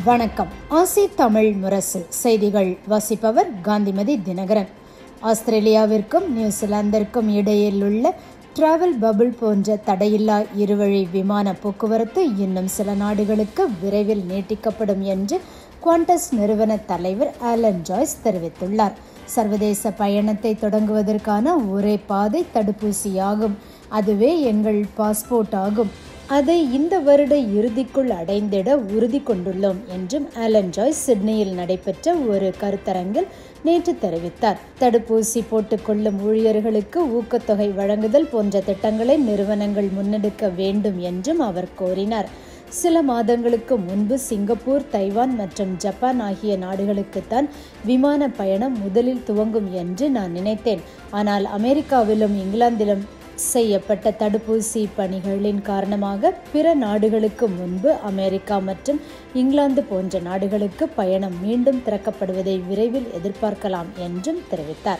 வணக்கம் ஆசி தமிழ் முரசு செய்திகள் வாசிப்பவர் காந்திமதி தினகரன் ஆஸ்திரேலியாவிற்கும் நியூசிலாந்திற்கும் இடையில் உள்ள டிராவல் பபிள் போன்ற தடையில்லா இருவழி விமான போக்குவரத்து இன்னும் சில நாடுகளுக்கு விரைவில் நீட்டிக்கப்படும் என்று குவாண்டஸ் நிறுவன தலைவர் ஆலன் ஜாய்ஸ் தெரிவித்துள்ளார் சர்வதேச பயணத்தை தொடங்குவதற்கான ஒரே பாதை தடுப்பூசியாகும் அதுவே எங்கள் பாஸ்போர்ட் ஆகும் அதை இந்த வருட இறுதிக்குள் அடைந்திட உறுதி கொண்டுள்ளோம் என்றும் ஆலன் ஜாய்ஸ் சிட்னியில் நடைபெற்ற ஒரு கருத்தரங்கில் நேற்று தெரிவித்தார் தடுப்பூசி போட்டுக்கொள்ளும் ஊழியர்களுக்கு ஊக்கத்தொகை வழங்குதல் போன்ற திட்டங்களை நிறுவனங்கள் முன்னெடுக்க வேண்டும் என்றும் அவர் கோரினார் சில மாதங்களுக்கு முன்பு சிங்கப்பூர் தைவான் மற்றும் ஜப்பான் ஆகிய நாடுகளுக்குத்தான் விமான பயணம் முதலில் துவங்கும் என்று நான் நினைத்தேன் ஆனால் அமெரிக்காவிலும் இங்கிலாந்திலும் செய்யப்பட்ட தடுப்பூசி பணிகளின் காரணமாக பிற நாடுகளுக்கு முன்பு அமெரிக்கா மற்றும் இங்கிலாந்து போன்ற நாடுகளுக்கு பயணம் மீண்டும் திறக்கப்படுவதை விரைவில் எதிர்பார்க்கலாம் என்றும் தெரிவித்தார்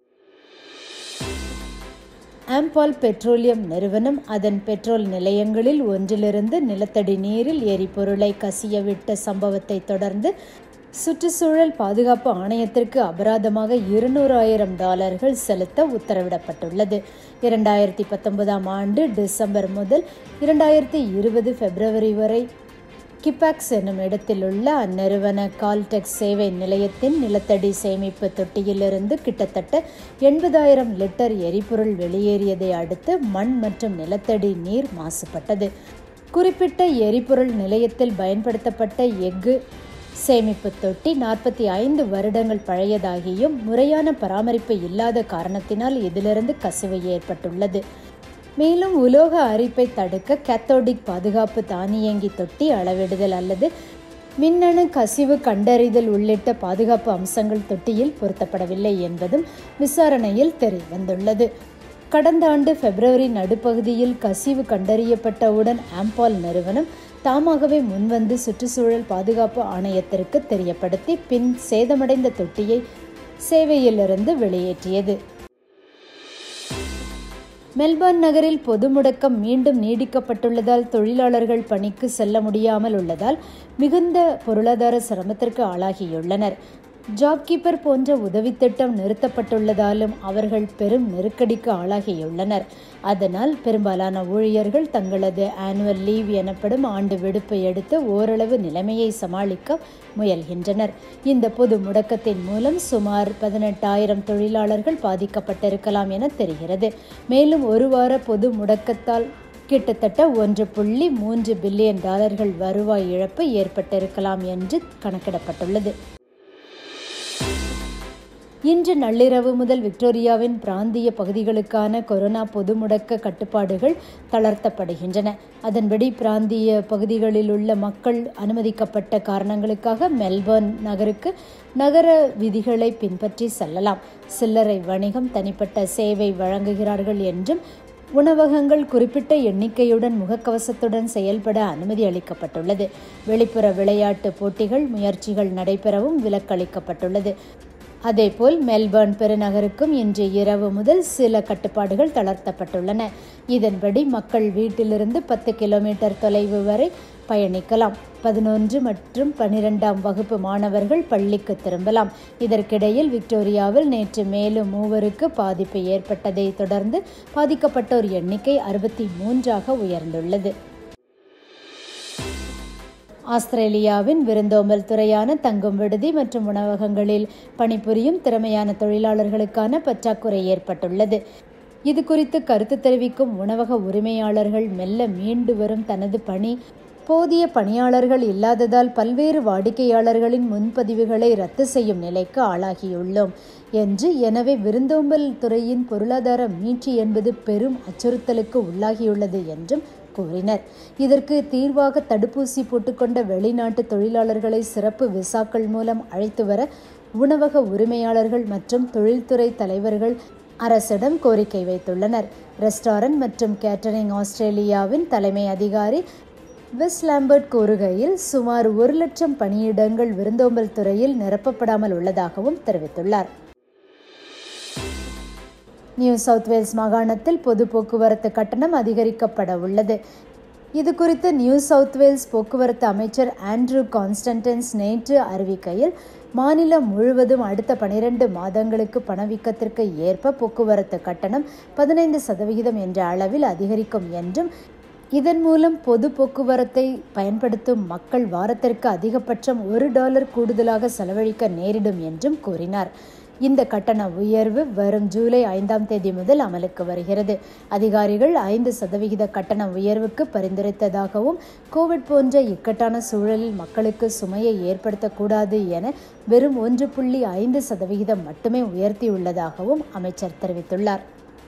ஆம்பால் பெட்ரோலியம் நிறுவனம் அதன் பெட்ரோல் நிலையங்களில் ஒன்றிலிருந்து நிலத்தடி நீரில் எரிபொருளை கசியவிட்ட சம்பவத்தை தொடர்ந்து சுற்றுச்சூழல் பாதுகாப்பு ஆணையத்திற்கு அபராதமாக இருநூறாயிரம் டாலர்கள் செலுத்த உத்தரவிடப்பட்டுள்ளது இரண்டாயிரத்தி பத்தொன்பதாம் ஆண்டு டிசம்பர் முதல் இரண்டாயிரத்தி இருபது பிப்ரவரி வரை கிபாக்ஸ் என்னும் இடத்திலுள்ள அந்நிறுவன கால்டெக்ஸ் சேவை நிலையத்தின் நிலத்தடி சேமிப்பு தொட்டியிலிருந்து கிட்டத்தட்ட எண்பதாயிரம் லிட்டர் எரிபொருள் வெளியேறியதை அடுத்து மண் மற்றும் நிலத்தடி நீர் மாசுபட்டது குறிப்பிட்ட எரிபொருள் நிலையத்தில் பயன்படுத்தப்பட்ட எஃகு சேமிப்பு தொட்டி நாற்பத்தி ஐந்து வருடங்கள் பழையதாகியும் முறையான பராமரிப்பு இல்லாத காரணத்தினால் இதிலிருந்து கசிவு ஏற்பட்டுள்ளது மேலும் உலோக அரிப்பை தடுக்க கேத்தோடிக் பாதுகாப்பு தானியங்கி தொட்டி அளவிடுதல் அல்லது மின்னணு கசிவு கண்டறிதல் உள்ளிட்ட பாதுகாப்பு அம்சங்கள் தொட்டியில் பொருத்தப்படவில்லை என்பதும் விசாரணையில் தெரிய வந்துள்ளது கடந்த ஆண்டு பிப்ரவரி நடுப்பகுதியில் கசிவு கண்டறியப்பட்டவுடன் ஆம்பால் நிறுவனம் தாமாகவே முன்வந்து சுற்றுச்சூழல் பாதுகாப்பு ஆணையத்திற்கு தெரியப்படுத்தி பின் சேதமடைந்த தொட்டியை சேவையிலிருந்து வெளியேற்றியது மெல்பர்ன் நகரில் பொது முடக்கம் மீண்டும் நீடிக்கப்பட்டுள்ளதால் தொழிலாளர்கள் பணிக்கு செல்ல முடியாமல் உள்ளதால் மிகுந்த பொருளாதார சிரமத்திற்கு ஆளாகியுள்ளனர் ஜாப் கீப்பர் போன்ற உதவி திட்டம் நிறுத்தப்பட்டுள்ளதாலும் அவர்கள் பெரும் நெருக்கடிக்கு ஆளாகியுள்ளனர் அதனால் பெரும்பாலான ஊழியர்கள் தங்களது ஆனுவல் லீவ் எனப்படும் ஆண்டு விடுப்பை எடுத்து ஓரளவு நிலைமையை சமாளிக்க முயல்கின்றனர் இந்த பொது முடக்கத்தின் மூலம் சுமார் பதினெட்டாயிரம் தொழிலாளர்கள் பாதிக்கப்பட்டிருக்கலாம் என தெரிகிறது மேலும் ஒரு வார பொது முடக்கத்தால் கிட்டத்தட்ட ஒன்று புள்ளி மூன்று பில்லியன் டாலர்கள் வருவாய் இழப்பு ஏற்பட்டிருக்கலாம் என்று கணக்கிடப்பட்டுள்ளது இன்று நள்ளிரவு முதல் விக்டோரியாவின் பிராந்திய பகுதிகளுக்கான கொரோனா பொது முடக்க கட்டுப்பாடுகள் தளர்த்தப்படுகின்றன அதன்படி பிராந்திய பகுதிகளில் உள்ள மக்கள் அனுமதிக்கப்பட்ட காரணங்களுக்காக மெல்பர்ன் நகருக்கு நகர விதிகளை பின்பற்றி செல்லலாம் சில்லறை வணிகம் தனிப்பட்ட சேவை வழங்குகிறார்கள் என்றும் உணவகங்கள் குறிப்பிட்ட எண்ணிக்கையுடன் முகக்கவசத்துடன் செயல்பட அனுமதி அளிக்கப்பட்டுள்ளது வெளிப்புற விளையாட்டு போட்டிகள் முயற்சிகள் நடைபெறவும் விலக்களிக்கப்பட்டுள்ளது அதேபோல் மெல்பர்ன் பெருநகருக்கும் இன்று இரவு முதல் சில கட்டுப்பாடுகள் தளர்த்தப்பட்டுள்ளன இதன்படி மக்கள் வீட்டிலிருந்து பத்து கிலோமீட்டர் தொலைவு வரை பயணிக்கலாம் பதினொன்று மற்றும் பனிரெண்டாம் வகுப்பு மாணவர்கள் பள்ளிக்கு திரும்பலாம் இதற்கிடையில் விக்டோரியாவில் நேற்று மேலும் மூவருக்கு பாதிப்பு ஏற்பட்டதை தொடர்ந்து பாதிக்கப்பட்டோர் எண்ணிக்கை அறுபத்தி மூன்றாக உயர்ந்துள்ளது ஆஸ்திரேலியாவின் விருந்தோம்பல் துறையான தங்கும் விடுதி மற்றும் உணவகங்களில் பணிபுரியும் திறமையான தொழிலாளர்களுக்கான பற்றாக்குறை ஏற்பட்டுள்ளது இது குறித்து கருத்து தெரிவிக்கும் உணவக உரிமையாளர்கள் மெல்ல மீண்டு வரும் தனது பணி போதிய பணியாளர்கள் இல்லாததால் பல்வேறு வாடிக்கையாளர்களின் முன்பதிவுகளை ரத்து செய்யும் நிலைக்கு ஆளாகியுள்ளோம் என்று எனவே விருந்தோம்பல் துறையின் பொருளாதார மீட்சி என்பது பெரும் அச்சுறுத்தலுக்கு உள்ளாகியுள்ளது என்றும் கூறினர் இதற்கு தீர்வாக தடுப்பூசி போட்டுக்கொண்ட வெளிநாட்டு தொழிலாளர்களை சிறப்பு விசாக்கள் மூலம் அழைத்து வர உணவக உரிமையாளர்கள் மற்றும் தொழில்துறை தலைவர்கள் அரசிடம் கோரிக்கை வைத்துள்ளனர் ரெஸ்டாரண்ட் மற்றும் கேட்டரிங் ஆஸ்திரேலியாவின் தலைமை அதிகாரி விஸ் லாம்பர்ட் கூறுகையில் சுமார் ஒரு லட்சம் பணியிடங்கள் விருந்தோம்பல் துறையில் நிரப்பப்படாமல் உள்ளதாகவும் தெரிவித்துள்ளார் நியூ சவுத் வேல்ஸ் மாகாணத்தில் பொது போக்குவரத்து கட்டணம் அதிகரிக்கப்பட உள்ளது இது குறித்து நியூ சவுத் வேல்ஸ் போக்குவரத்து அமைச்சர் ஆண்ட்ரூ கான்ஸ்டன்டன்ஸ் நேற்று அறிவிக்கையில் மாநிலம் முழுவதும் அடுத்த பனிரெண்டு மாதங்களுக்கு பணவீக்கத்திற்கு ஏற்ப போக்குவரத்து கட்டணம் பதினைந்து சதவிகிதம் என்ற அளவில் அதிகரிக்கும் என்றும் இதன் மூலம் பொது போக்குவரத்தை பயன்படுத்தும் மக்கள் வாரத்திற்கு அதிகபட்சம் ஒரு டாலர் கூடுதலாக செலவழிக்க நேரிடும் என்றும் கூறினார் இந்த கட்டண உயர்வு வரும் ஜூலை ஐந்தாம் தேதி முதல் அமலுக்கு வருகிறது அதிகாரிகள் ஐந்து சதவிகித கட்டண உயர்வுக்கு பரிந்துரைத்ததாகவும் கோவிட் போன்ற இக்கட்டான சூழலில் மக்களுக்கு சுமையை ஏற்படுத்தக்கூடாது என வெறும் ஒன்று புள்ளி ஐந்து சதவிகிதம் மட்டுமே உயர்த்தியுள்ளதாகவும் அமைச்சர் தெரிவித்துள்ளார்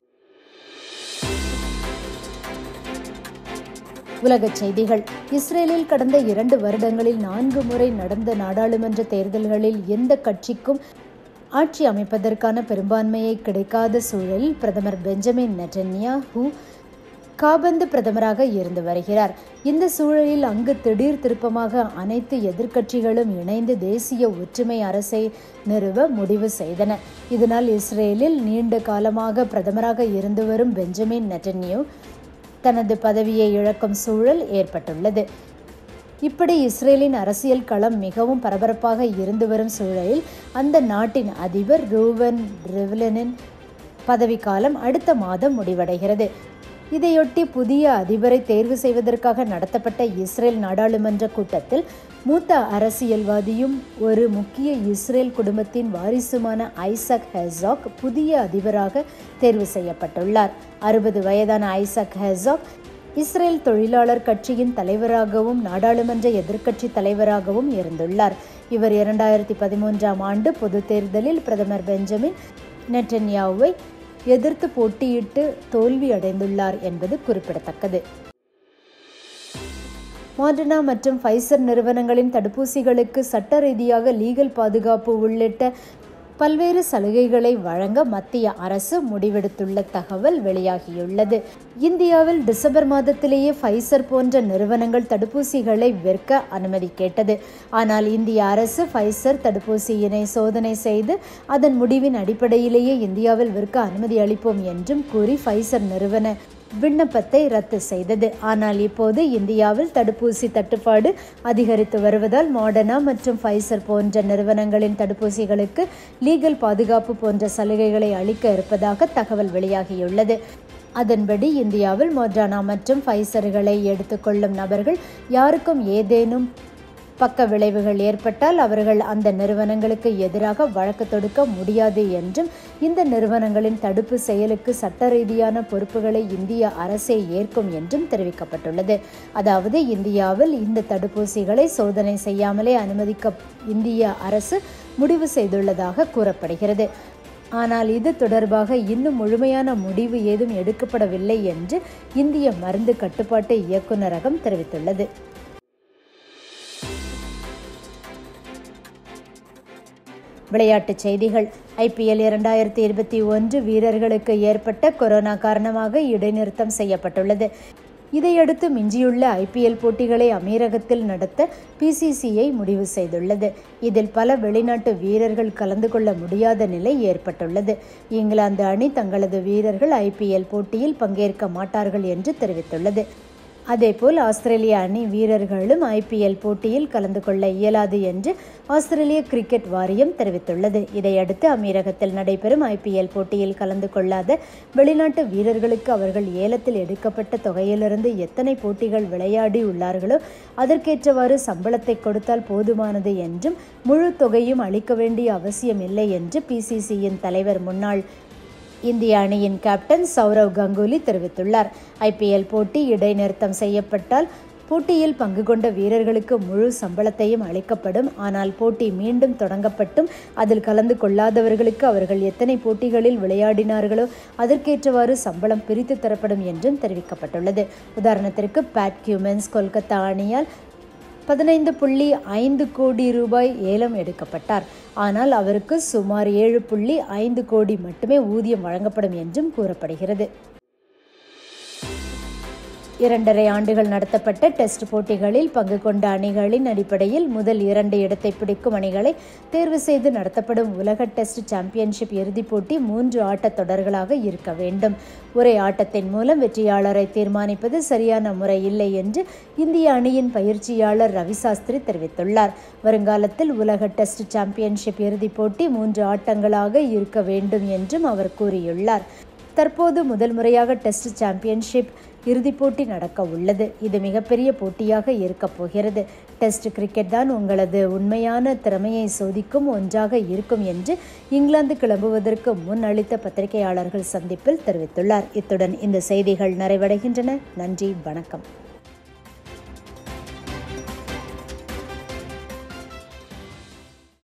உலகச் செய்திகள் இஸ்ரேலில் கடந்த இரண்டு வருடங்களில் நான்கு முறை நடந்த நாடாளுமன்ற தேர்தல்களில் எந்த கட்சிக்கும் ஆட்சி அமைப்பதற்கான பெரும்பான்மையை கிடைக்காத சூழலில் பிரதமர் பெஞ்சமின் நெட்டன்யாஹூ காபந்து பிரதமராக இருந்து வருகிறார் இந்த சூழலில் அங்கு திடீர் திருப்பமாக அனைத்து எதிர்க்கட்சிகளும் இணைந்து தேசிய ஒற்றுமை அரசை நிறுவ முடிவு செய்தன இதனால் இஸ்ரேலில் நீண்ட காலமாக பிரதமராக இருந்து வரும் பெஞ்சமின் நெட்டன்யூ தனது பதவியை இழக்கும் சூழல் ஏற்பட்டுள்ளது இப்படி இஸ்ரேலின் அரசியல் களம் மிகவும் பரபரப்பாக இருந்து வரும் சூழலில் அந்த நாட்டின் அதிபர் ரூவன் ரிவ்லனின் பதவிக்காலம் அடுத்த மாதம் முடிவடைகிறது இதையொட்டி புதிய அதிபரை தேர்வு செய்வதற்காக நடத்தப்பட்ட இஸ்ரேல் நாடாளுமன்ற கூட்டத்தில் மூத்த அரசியல்வாதியும் ஒரு முக்கிய இஸ்ரேல் குடும்பத்தின் வாரிசுமான ஐசக் ஹெசாக் புதிய அதிபராக தேர்வு செய்யப்பட்டுள்ளார் அறுபது வயதான ஐசக் ஹெசாக் இஸ்ரேல் தொழிலாளர் கட்சியின் தலைவராகவும் நாடாளுமன்ற எதிர்க்கட்சி தலைவராகவும் இருந்துள்ளார் இவர் இரண்டாயிரத்தி பதிமூன்றாம் ஆண்டு பொது தேர்தலில் பிரதமர் பெஞ்சமின் நெட்டன்யாவை எதிர்த்து போட்டியிட்டு தோல்வி அடைந்துள்ளார் என்பது குறிப்பிடத்தக்கது மாடர்னா மற்றும் ஃபைசர் நிறுவனங்களின் தடுப்பூசிகளுக்கு சட்ட ரீதியாக லீகல் பாதுகாப்பு உள்ளிட்ட பல்வேறு சலுகைகளை வழங்க மத்திய அரசு முடிவெடுத்துள்ள தகவல் வெளியாகியுள்ளது இந்தியாவில் டிசம்பர் மாதத்திலேயே ஃபைசர் போன்ற நிறுவனங்கள் தடுப்பூசிகளை விற்க அனுமதி கேட்டது ஆனால் இந்திய அரசு ஃபைசர் தடுப்பூசியினை சோதனை செய்து அதன் முடிவின் அடிப்படையிலேயே இந்தியாவில் விற்க அனுமதி அளிப்போம் என்றும் கூறி ஃபைசர் நிறுவன விண்ணப்பத்தை ரத்து செய்தது ஆனால் இப்போது இந்தியாவில் தடுப்பூசி தட்டுப்பாடு அதிகரித்து வருவதால் மாடர்னா மற்றும் ஃபைசர் போன்ற நிறுவனங்களின் தடுப்பூசிகளுக்கு லீகல் பாதுகாப்பு போன்ற சலுகைகளை அளிக்க இருப்பதாக தகவல் வெளியாகியுள்ளது அதன்படி இந்தியாவில் மொட்ரானா மற்றும் ஃபைசர்களை எடுத்துக்கொள்ளும் நபர்கள் யாருக்கும் ஏதேனும் பக்க விளைவுகள் ஏற்பட்டால் அவர்கள் அந்த நிறுவனங்களுக்கு எதிராக வழக்கு தொடுக்க முடியாது என்றும் இந்த நிறுவனங்களின் தடுப்பு செயலுக்கு சட்ட ரீதியான பொறுப்புகளை இந்திய அரசே ஏற்கும் என்றும் தெரிவிக்கப்பட்டுள்ளது அதாவது இந்தியாவில் இந்த தடுப்பூசிகளை சோதனை செய்யாமலே அனுமதிக்க இந்திய அரசு முடிவு செய்துள்ளதாக கூறப்படுகிறது ஆனால் இது தொடர்பாக இன்னும் முழுமையான முடிவு ஏதும் எடுக்கப்படவில்லை என்று இந்திய மருந்து கட்டுப்பாட்டு இயக்குநரகம் தெரிவித்துள்ளது விளையாட்டுச் செய்திகள் ஐபிஎல் இரண்டாயிரத்தி இருபத்தி ஒன்று வீரர்களுக்கு ஏற்பட்ட கொரோனா காரணமாக இடைநிறுத்தம் செய்யப்பட்டுள்ளது இதையடுத்து மிஞ்சியுள்ள ஐபிஎல் போட்டிகளை அமீரகத்தில் நடத்த பிசிசிஐ முடிவு செய்துள்ளது இதில் பல வெளிநாட்டு வீரர்கள் கலந்து கொள்ள முடியாத நிலை ஏற்பட்டுள்ளது இங்கிலாந்து அணி தங்களது வீரர்கள் ஐபிஎல் போட்டியில் பங்கேற்க மாட்டார்கள் என்று தெரிவித்துள்ளது அதேபோல் ஆஸ்திரேலிய அணி வீரர்களும் ஐபிஎல் போட்டியில் கலந்து கொள்ள இயலாது என்று ஆஸ்திரேலிய கிரிக்கெட் வாரியம் தெரிவித்துள்ளது இதையடுத்து அமீரகத்தில் நடைபெறும் ஐபிஎல் போட்டியில் கலந்து கொள்ளாத வெளிநாட்டு வீரர்களுக்கு அவர்கள் ஏலத்தில் எடுக்கப்பட்ட தொகையிலிருந்து எத்தனை போட்டிகள் விளையாடி உள்ளார்களோ அதற்கேற்றவாறு சம்பளத்தை கொடுத்தால் போதுமானது என்றும் முழு தொகையும் அளிக்க வேண்டிய அவசியம் இல்லை என்று பிசிசியின் தலைவர் முன்னாள் இந்திய அணியின் கேப்டன் சௌரவ் கங்குலி தெரிவித்துள்ளார் ஐபிஎல் போட்டி இடைநிறுத்தம் செய்யப்பட்டால் போட்டியில் பங்கு கொண்ட வீரர்களுக்கு முழு சம்பளத்தையும் அளிக்கப்படும் ஆனால் போட்டி மீண்டும் தொடங்கப்பட்டும் அதில் கலந்து கொள்ளாதவர்களுக்கு அவர்கள் எத்தனை போட்டிகளில் விளையாடினார்களோ அதற்கேற்றவாறு சம்பளம் பிரித்து தரப்படும் என்றும் தெரிவிக்கப்பட்டுள்ளது உதாரணத்திற்கு பேட் கியூமென்ஸ் கொல்கத்தா அணியால் பதினைந்து புள்ளி ஐந்து கோடி ரூபாய் ஏலம் எடுக்கப்பட்டார் ஆனால் அவருக்கு சுமார் ஏழு புள்ளி ஐந்து கோடி மட்டுமே ஊதியம் வழங்கப்படும் என்றும் கூறப்படுகிறது இரண்டரை ஆண்டுகள் நடத்தப்பட்ட டெஸ்ட் போட்டிகளில் பங்கு கொண்ட அணிகளின் அடிப்படையில் முதல் இரண்டு இடத்தை பிடிக்கும் அணிகளை தேர்வு செய்து நடத்தப்படும் உலக டெஸ்ட் சாம்பியன்ஷிப் இறுதிப் போட்டி மூன்று ஆட்டத் தொடர்களாக இருக்க வேண்டும் ஒரே ஆட்டத்தின் மூலம் வெற்றியாளரை தீர்மானிப்பது சரியான முறை இல்லை என்று இந்திய அணியின் பயிற்சியாளர் ரவி சாஸ்திரி தெரிவித்துள்ளார் வருங்காலத்தில் உலக டெஸ்ட் சாம்பியன்ஷிப் இறுதிப் போட்டி மூன்று ஆட்டங்களாக இருக்க வேண்டும் என்றும் அவர் கூறியுள்ளார் தற்போது முதல் முறையாக டெஸ்ட் சாம்பியன்ஷிப் இறுதிப் போட்டி நடக்க உள்ளது இது மிகப்பெரிய போட்டியாக இருக்கப் போகிறது டெஸ்ட் கிரிக்கெட் தான் உங்களது உண்மையான திறமையை சோதிக்கும் ஒன்றாக இருக்கும் என்று இங்கிலாந்து கிளம்புவதற்கு முன் அளித்த பத்திரிகையாளர்கள் சந்திப்பில் தெரிவித்துள்ளார் இத்துடன் இந்த செய்திகள் நிறைவடைகின்றன நன்றி வணக்கம்